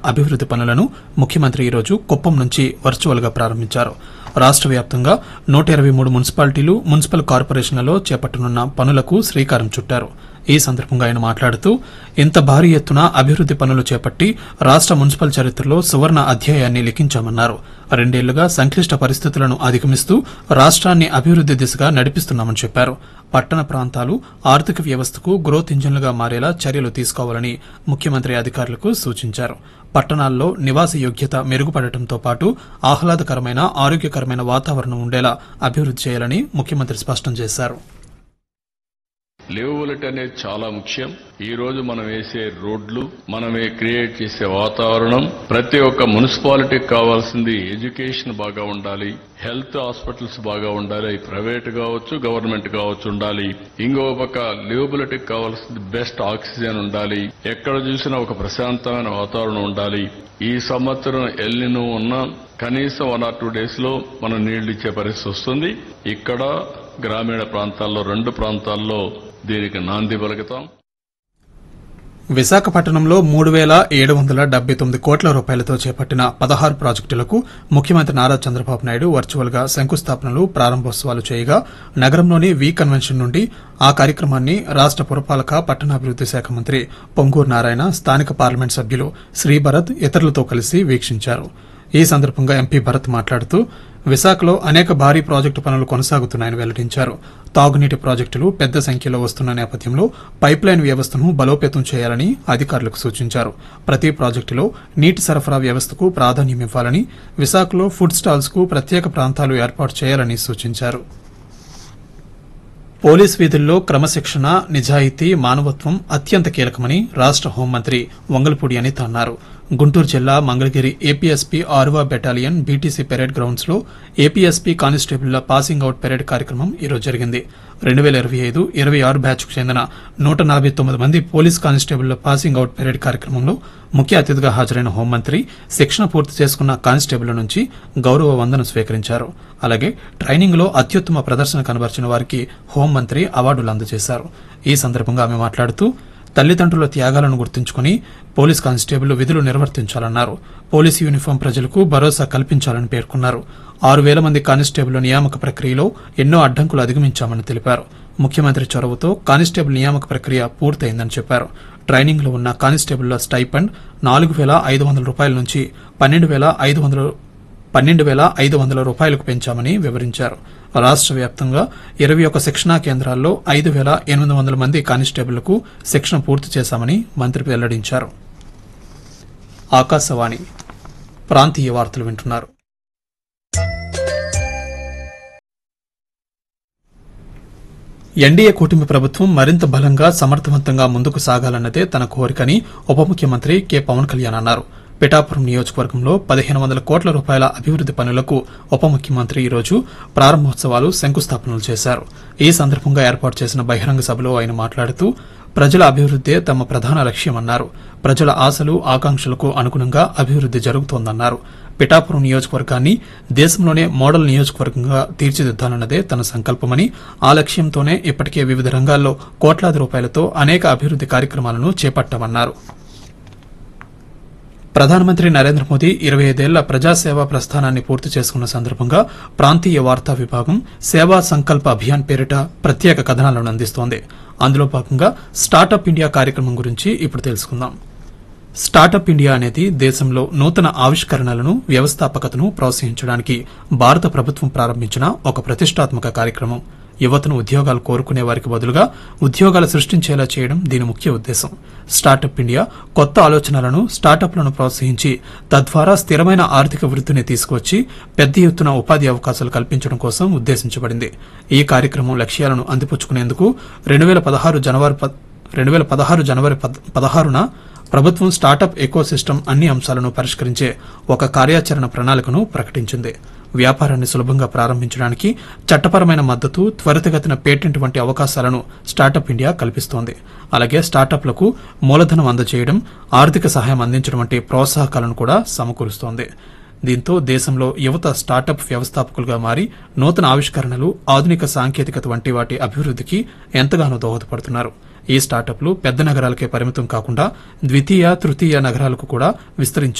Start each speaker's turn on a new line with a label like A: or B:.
A: అభివృద్ది పనులను ముఖ్యమంత్రి ఈరోజు కుప్పం నుంచి వర్చువల్ గా ప్రారంభించారు రాష్ట వ్యాప్తంగా నూట ఇరవై మూడు మున్సిపాలిటీలు మున్సిపల్ కార్పొరేషన్లలో చేపట్టనున్న పనులకు శ్రీకారం చుట్టారు ఈ సందర్భంగా ఆయన మాట్లాడుతూ ఇంత భారీ ఎత్తున అభివృద్ది పనులు చేపట్టి రాష్ట మున్సిపల్ చరిత్రలో సువర్ణ అధ్యాయాన్ని లిఖించామన్నారు రెండేళ్లుగా సంక్లిష్ట పరిస్థితులను అధిగమిస్తూ రాష్ట్రాన్ని అభివృద్ది దిశగా నడిపిస్తున్నామని చెప్పారు పట్టణ ప్రాంతాలు ఆర్థిక వ్యవస్థకు గ్రోత్ ఇంజిన్లుగా మారేలా చర్యలు తీసుకోవాలని ముఖ్యమంత్రి అధికారులకు సూచించారు పట్టణాల్లో నివాస యోగ్యత మెరుగుపడటంతో పాటు ఆహ్లాదకరమైన ఆరోగ్యకరమైన వాతావరణం ఉండేలా అభివృద్ది చేయాలని ముఖ్యమంత్రి స్పష్టం చేశారు
B: లివబిలిటీ అనేది చాలా ముఖ్యం ఈ రోజు మనం వేసే రోడ్లు మనమే క్రియేట్ చేసే వాతావరణం ప్రతి ఒక్క మున్సిపాలిటీకి కావాల్సింది ఎడ్యుకేషన్ బాగా ఉండాలి హెల్త్ హాస్పిటల్స్ బాగా ఉండాలి అవి ప్రైవేట్ కావచ్చు గవర్నమెంట్ కావచ్చు ఉండాలి ఇంకో పక్క లివబిలిటీకి కావాల్సింది బెస్ట్ ఆక్సిజన్ ఉండాలి ఎక్కడ చూసినా ఒక ప్రశాంతమైన వాతావరణం ఉండాలి ఈ సంవత్సరం ఎల్లిను ఉన్నా కనీసం వన్ ఆర్ టూ డేస్ లో మనం నీళ్లు ఇచ్చే పరిస్థితి వస్తుంది ఇక్కడ గ్రామీణ ప్రాంతాల్లో రెండు ప్రాంతాల్లో దీనికి నాంది పలుకుతాం
A: విశాఖపట్నంలో మూడు వేల ఏడు వందల డెబ్బై తొమ్మిది కోట్ల రూపాయలతో చేపట్టిన పదహారు ప్రాజెక్టులకు ముఖ్యమంత్రి నారా చంద్రబాబు నాయుడు వర్చువల్ గా శంకుస్థాపనలు ప్రారంభోత్సవాలు చేయగా నగరంలోని వి కన్వెన్షన్ నుండి ఆ కార్యక్రమాన్ని రాష్ట పురపాలక పట్టణాభివృద్ది శాఖ మంత్రి పొంగూరు నారాయణ స్థానిక పార్లమెంట్ సభ్యులు శ్రీభరత్ ఇతరులతో కలిసి వీక్షించారు ఈ సందర్భంగా ఎంపీ భరత్ మాట్లాడుతూ విశాఖలో అనేక భారీ ప్రాజెక్టు పనులు కొనసాగుతున్నాయని వెల్లడించారు తాగునీటి ప్రాజెక్టులు పెద్ద సంఖ్యలో వస్తున్న నేపథ్యంలో పైప్లైన్ వ్యవస్థను బలోపేతం చేయాలని అధికారులకు సూచించారు ప్రతి ప్రాజెక్టులో నీటి సరఫరా వ్యవస్థకు ప్రాధాన్యమివ్వాలని విశాఖలో ఫుడ్ స్టాల్స్ కు ప్రత్యేక ప్రాంతాలు ఏర్పాటు చేయాలని సూచించారు పోలీస్ విధుల్లో క్రమశిక్షణ నిజాయితీ మానవత్వం అత్యంత కీలకమని రాష్ట హోంమంత్రి వంగల్పూడి అనిత అన్నారు గుంటూరు జిల్లా మంగళగిరి ఏపీఎస్పీ ఆరువా బెటాలియన్ బీటీసీ పెరేడ్ గ్రౌండ్స్ లో ఏపీఎస్పీ కానిస్టేబుల్ల పాసింగ్ అవుట్ పెరేడ్ కార్యక్రమం ఈరోజు జరిగింది రెండు వేల ఇరవై ఐదు ఇరవై ఆరు బ్యాచ్ కు చెందిన నూట నలభై తొమ్మిది మంది పోలీస్ కానిస్టేబుల్ల పాసింగ్ అవుట్ పెరేడ్ కార్యక్రమంలో ముఖ్య అతిథిగా హాజరైన హోంమంత్రి శిక్షణ పూర్తి చేసుకున్న కానిస్టేబుల్ నుంచి గౌరవ వందనం స్వీకరించారు అలాగే ట్రైనింగ్ లో అత్యుత్తమ ప్రదర్శన కనబరిచిన వారికి హోంమంత్రి అవార్డులు అందజేశారు ఈ సందర్భంగా ఆమె మాట్లాడుతూ తల్లిదండ్రుల త్యాగాలను గుర్తుంచుకుని పోలీస్ కానిస్టేబుల్ విధులు నిర్వర్తించాలన్నారు పోలీసు యూనిఫామ్ ప్రజలకు భరోసా కల్పించాలని పేర్కొన్నారు ఆరు వేల మంది కానిస్టేబుల్ నియామక ప్రక్రియలో ఎన్నో అడ్డంకులు అధిగమించామని తెలిపారు ముఖ్యమంత్రి చొరవతో కానిస్టేబుల్ నియామక ప్రక్రియ పూర్తయిందని చెప్పారు ట్రైనింగ్ లో ఉన్న కానిస్టేబుల్ల స్టైపెండ్ నాలుగు వేల ఐదు వందల రూపాయల నుంచి పన్నెండు వేల ఐదు వందల పన్నెండు వేల ఐదు వందల రూపాయలకు పెంచామని వివరించారు రాష్ట్ర వ్యాప్తంగా ఇరవై ఒక శిక్షణా కేంద్రాల్లో ఐదు వేల ఎనిమిది వందల మంది కానిస్టేబుళ్లకు శిక్షణ పూర్తి చేశామని మంత్రి వెల్లడించారు ఆకాశవాణి ప్రాంతీయ వార్తలు వింటున్నారు ఎన్డీఏ కూటమి ప్రభుత్వం మరింత బలంగా సమర్థవంతంగా ముందుకు సాగాలన్నదే తన కోరికని ఉప ముఖ్యమంత్రి కె పవన్ కళ్యాణ్ అన్నారు పిఠాపురం నియోజకవర్గంలో పదిహేను వందల కోట్ల రూపాయల అభివృద్ది పనులకు ఉప ముఖ్యమంత్రి ఈరోజు ప్రారంభోత్సవాలు శంకుస్థాపనలు చేశారు ఈ సందర్భంగా ఏర్పాటు చేసిన బహిరంగ సభలో ఆయన మాట్లాడుతూ ప్రజల అభివృద్దే తమ ప్రధాన లక్ష్యమన్నారు ప్రజల ఆశలు ఆకాంక్షలకు అనుగుణంగా అభివృద్ది జరుగుతోందన్నారు పిఠాపురం నియోజకవర్గాన్ని దేశంలోనే మోడల్ నియోజకవర్గంగా తీర్చిదిద్దాలన్నదే తన సంకల్పమని ఆ లక్ష్యంతోనే ఇప్పటికే వివిధ రంగాల్లో కోట్లాది రూపాయలతో అనేక అభివృద్ది కార్యక్రమాలను చేపట్టామన్నారు ప్రధానమంత్రి నరేంద్ర మోదీ ఇరవై ఐదేళ్ల ప్రజాసేవా ప్రస్థానాన్ని పూర్తి చేసుకున్న సందర్భంగా ప్రాంతీయ వార్తా విభాగం సేవా సంకల్ప అభియాన్ పేరిట ప్రత్యేక కథనాలను అందిస్తోంది అందులో భాగంగా స్టార్టప్ ఇండియా కార్యక్రమం గురించి ఇప్పుడు తెలుసుకుందాం స్టార్టప్ ఇండియా అనేది దేశంలో నూతన ఆవిష్కరణలను వ్యవస్థాపకతను ప్రోత్సహించడానికి భారత ప్రభుత్వం ప్రారంభించిన ఒక ప్రతిష్టాత్మక కార్యక్రమం యువతను ఉద్యోగాలు కోరుకునే వారికి బదులుగా ఉద్యోగాలు సృష్టించేలా చేయడం దీని ముఖ్య ఉద్దేశం స్టార్టప్ ఇండియా కొత్త ఆలోచనలను స్టార్టప్లను ప్రోత్సహించి తద్వారా స్థిరమైన ఆర్థిక వృద్ధిని తీసుకువచ్చి పెద్ద ఎత్తున ఉపాధి అవకాశాలు కల్పించడం కోసం ఉద్దేశించబడింది ఈ కార్యక్రమం లక్ష్యాలను అందిపుచ్చుకునేందుకు రెండు వేల పదహారు జనవరి రెండు వేల పదహారు జనవరి పదహారున ప్రభుత్వం స్టార్టప్ ఎకోసిస్టమ్ అన్ని అంశాలను పరిష్కరించే ఒక కార్యాచరణ ప్రణాళికను ప్రకటించింది వ్యాపారాన్ని సులభంగా ప్రారంభించడానికి చట్టపరమైన మద్దతు త్వరితగతిన పేటెంట్ వంటి అవకాశాలను స్టార్టప్ ఇండియా కల్పిస్తోంది అలాగే స్టార్టప్లకు మూలధనం అందజేయడం ఆర్థిక సహాయం అందించడం వంటి ప్రోత్సాహకాలను కూడా సమకూరుస్తోంది దీంతో దేశంలో యువత స్టార్టప్ వ్యవస్థాపకులుగా మారి నూతన ఆవిష్కరణలు ఆధునిక సాంకేతికత వంటి వాటి అభివృద్ధికి ఎంతగానో దోహదపడుతున్నారు ఈ స్టార్టప్లు పెద్ద నగరాలకే పరిమితం కాకుండా ద్వితీయ తృతీయ నగరాలకు కూడా విస్తరించారు